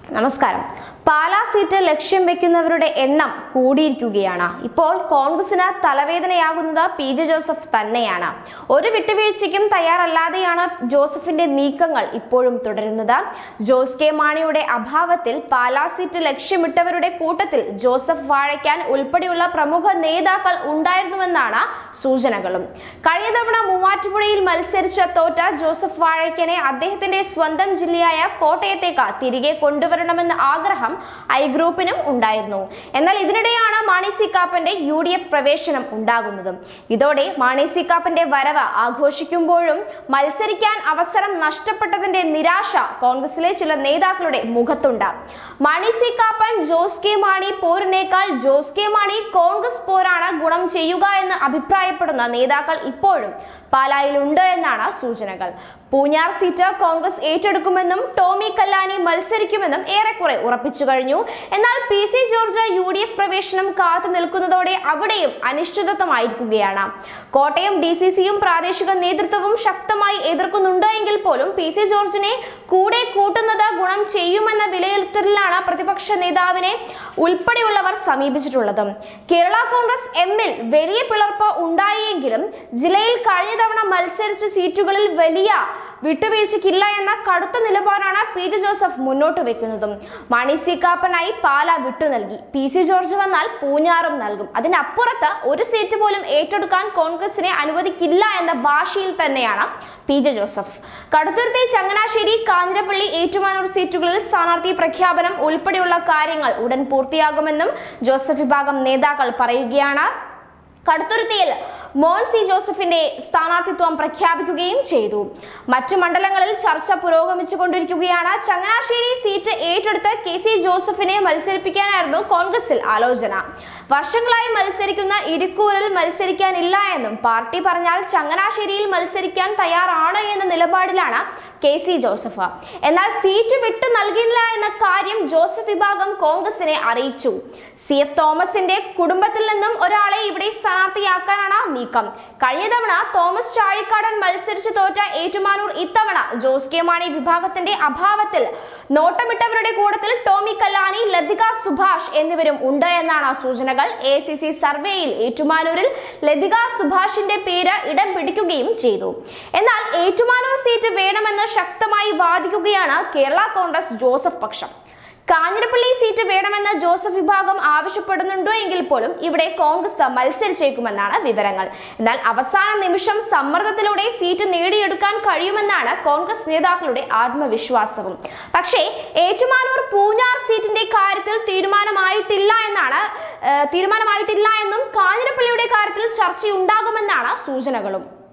നമസ്കാരം പാലാ സീറ്റ് ലക്ഷ്യം വെക്കുന്നവരുടെ എണ്ണം കൂടിയിരിക്കുകയാണ് ഇപ്പോൾ കോൺഗ്രസിന് തലവേദനയാകുന്നത് പി ജെ ജോസഫ് തന്നെയാണ് ഒരു വിട്ടുവീഴ്ചയ്ക്കും തയ്യാറല്ലാതെയാണ് ജോസഫിന്റെ നീക്കങ്ങൾ ഇപ്പോഴും തുടരുന്നത് ജോസ് കെ മാണിയുടെ അഭാവത്തിൽ പാലാ സീറ്റ് ലക്ഷ്യമിട്ടവരുടെ കൂട്ടത്തിൽ ജോസഫ് വാഴയ്ക്കാൻ ഉൾപ്പെടെയുള്ള പ്രമുഖ നേതാക്കൾ ഉണ്ടായിരുന്നുവെന്നാണ് സൂചനകളും കഴിഞ്ഞ തവണ മൂവാറ്റുപുഴയിൽ മത്സരിച്ച തോറ്റ ജോസഫ് വാഴയ്ക്കനെ അദ്ദേഹത്തിന്റെ സ്വന്തം ജില്ലയായ കോട്ടയത്തേക്ക് തിരികെ കൊണ്ടുവരണമെന്ന ആഗ്രഹം ഐ ഗ്രൂപ്പിനും ഉണ്ടായിരുന്നു എന്നാൽ ഇതിനിടെയാണ് മാണി സി കാപ്പന്റെ യു ഡി എഫ് പ്രവേശനം ഉണ്ടാകുന്നതും ഇതോടെ മാണി സി കാപ്പന്റെ വരവ് ആഘോഷിക്കുമ്പോഴും മത്സരിക്കാൻ അവസരം നഷ്ടപ്പെട്ടതിന്റെ നിരാശ കോൺഗ്രസിലെ ചില നേതാക്കളുടെ മുഖത്തുണ്ട് മാണി സി കാപ്പൻ ജോസ് കെ മാണി പോരിനേക്കാൾ ജോസ് കെ മാണി കോൺഗ്രസ് പോരാണ് ഗുണം ചെയ്യുക എന്ന് അഭിപ്രായപ്പെടുന്ന നേതാക്കൾ ഇപ്പോഴും പാലായിലുണ്ട് എന്നാണ് സൂചനകൾ പൂഞ്ഞാർ സീറ്റ് കോൺഗ്രസ് ഏറ്റെടുക്കുമെന്നും ടോമി കല്ലാനി മത്സരിക്കുമെന്നും ഏറെക്കുറെ ഉറപ്പിച്ചു കഴിഞ്ഞു എന്നാൽ P C George U D F പ്രവേശനം കാത്തു നിൽക്കുന്നതോടെ അവിടെയും അനിശ്ചിതത്വമായിരിക്കുകയാണ് കോട്ടയം ഡി സി സിയും പ്രാദേശിക നേതൃത്വവും ശക്തമായി എതിർക്കുന്നുണ്ട് എങ്കിൽ പോലും പി സി ജോർജിനെ കൂടെ കൂട്ടുന്നത് ഗുണം ചെയ്യുമെന്ന വിലയിരുത്തലിലാണ് പ്രതിപക്ഷ നേതാവിനെ ഉൾപ്പെടെയുള്ളവർ സമീപിച്ചിട്ടുള്ളത് കേരള കോൺഗ്രസ് എമ്മിൽ വലിയ പിളർപ്പ് ഉണ്ടായെങ്കിലും ജില്ലയിൽ കഴിഞ്ഞ തവണ മത്സരിച്ച സീറ്റുകളിൽ വലിയ വിട്ടുവീഴ്ചയ്ക്കില്ല എന്ന കടുത്ത നിലപാടാണ് പി ജെ ജോസഫ് മുന്നോട്ട് വെക്കുന്നതും മണി സി കാപ്പനായി പാല വിട്ടു നൽകി പി സി ജോർജ് വന്നാൽ പൂഞ്ഞാറും നൽകും അതിനപ്പുറത്ത് ഒരു സീറ്റ് പോലും ഏറ്റെടുക്കാൻ കോൺഗ്രസിനെ അനുവദിക്കില്ല എന്ന ഭാഷയിൽ തന്നെയാണ് പി ജെ ജോസഫ് കടുത്തുരുത്തി ചങ്ങനാശ്ശേരി കാഞ്ഞിരപ്പള്ളി ഏറ്റുമാനൂർ സീറ്റുകളിൽ സ്ഥാനാർത്ഥി പ്രഖ്യാപനം ഉൾപ്പെടെയുള്ള കാര്യങ്ങൾ ഉടൻ പൂർത്തിയാകുമെന്നും ജോസഫ് വിഭാഗം നേതാക്കൾ പറയുകയാണ് കടുത്തുരുത്തിയിൽ മോൻ സി ജോസഫിന്റെ സ്ഥാനാർത്ഥിത്വം പ്രഖ്യാപിക്കുകയും ചെയ്തു മറ്റു മണ്ഡലങ്ങളിൽ ചർച്ച പുരോഗമിച്ചുകൊണ്ടിരിക്കുകയാണ് ചങ്ങനാശ്ശേരി സീറ്റ് ഏറ്റെടുത്ത് കെ സി ജോസഫിനെ മത്സരിപ്പിക്കാനായിരുന്നു കോൺഗ്രസിൽ ആലോചന വർഷങ്ങളായി മത്സരിക്കുന്ന ഇരിക്കൂറിൽ മത്സരിക്കാനില്ല എന്നും പാർട്ടി പറഞ്ഞാൽ ചങ്ങനാശ്ശേരിയിൽ മത്സരിക്കാൻ തയ്യാറാണ് എന്ന നിലപാടിലാണ് കെ സി ജോസഫ് എന്നാൽ സീറ്റ് വിട്ടു നൽകില്ല എന്ന കാര്യം ജോസഫ് വിഭാഗം കോൺഗ്രസിനെ അറിയിച്ചു സി എഫ് തോമസിന്റെ കുടുംബത്തിൽ നിന്നും ഒരാളെ ഇവിടെ സ്ഥാനാർത്ഥിയാക്കാനാണ് നീക്കം കഴിഞ്ഞ തവണ തോമസ് ചാഴിക്കാടൻ മത്സരിച്ച് തോറ്റ ഏറ്റുമാനൂർ ഇത്തവണ ജോസ് കെ മാണി വിഭാഗത്തിന്റെ അഭാവത്തിൽ നോട്ടമിട്ടവരുടെ കൂട്ടത്തിൽ ടോമി കല്ലാനി ലതിക സുഭാഷ് എന്നിവരും ഉണ്ട് എന്നാണ് സൂചനകൾ എ സി സി സർവേയിൽ ഏറ്റുമാനൂരിൽ ലതിക സുഭാഷിന്റെ പേര് ഇടം പിടിക്കുകയും ചെയ്തു എന്നാൽ ഏറ്റുമാനൂർ സീറ്റ് വേണമെന്ന് ശക്തമായി വാദിക്കുകയാണ് കേരള കോൺഗ്രസ് ജോസഫ് പക്ഷം കാഞ്ഞിരപ്പള്ളി സീറ്റ് വേണമെന്ന് ജോസഫ് വിഭാഗം ആവശ്യപ്പെടുന്നുണ്ടോ എങ്കിൽ പോലും ഇവിടെ കോൺഗ്രസ് മത്സരിച്ചേക്കുമെന്നാണ് വിവരങ്ങൾ എന്നാൽ അവസാന നിമിഷം സമ്മർദ്ദത്തിലൂടെ സീറ്റ് നേടിയെടുക്കാൻ കഴിയുമെന്നാണ് കോൺഗ്രസ് നേതാക്കളുടെ ആത്മവിശ്വാസവും പക്ഷേ ഏറ്റുമാനൂർ പൂഞ്ഞാർ സീറ്റിന്റെ കാര്യത്തിൽ തീരുമാനമായിട്ടില്ല എന്നാണ് ഏഹ്, തീരുമാനമായിട്ടില്ല എന്നും കാഞ്ഞിരപ്പള്ളിയുടെ കാര്യത്തിൽ ചർച്ചയുണ്ടാകുമെന്നാണ് സൂചനകളും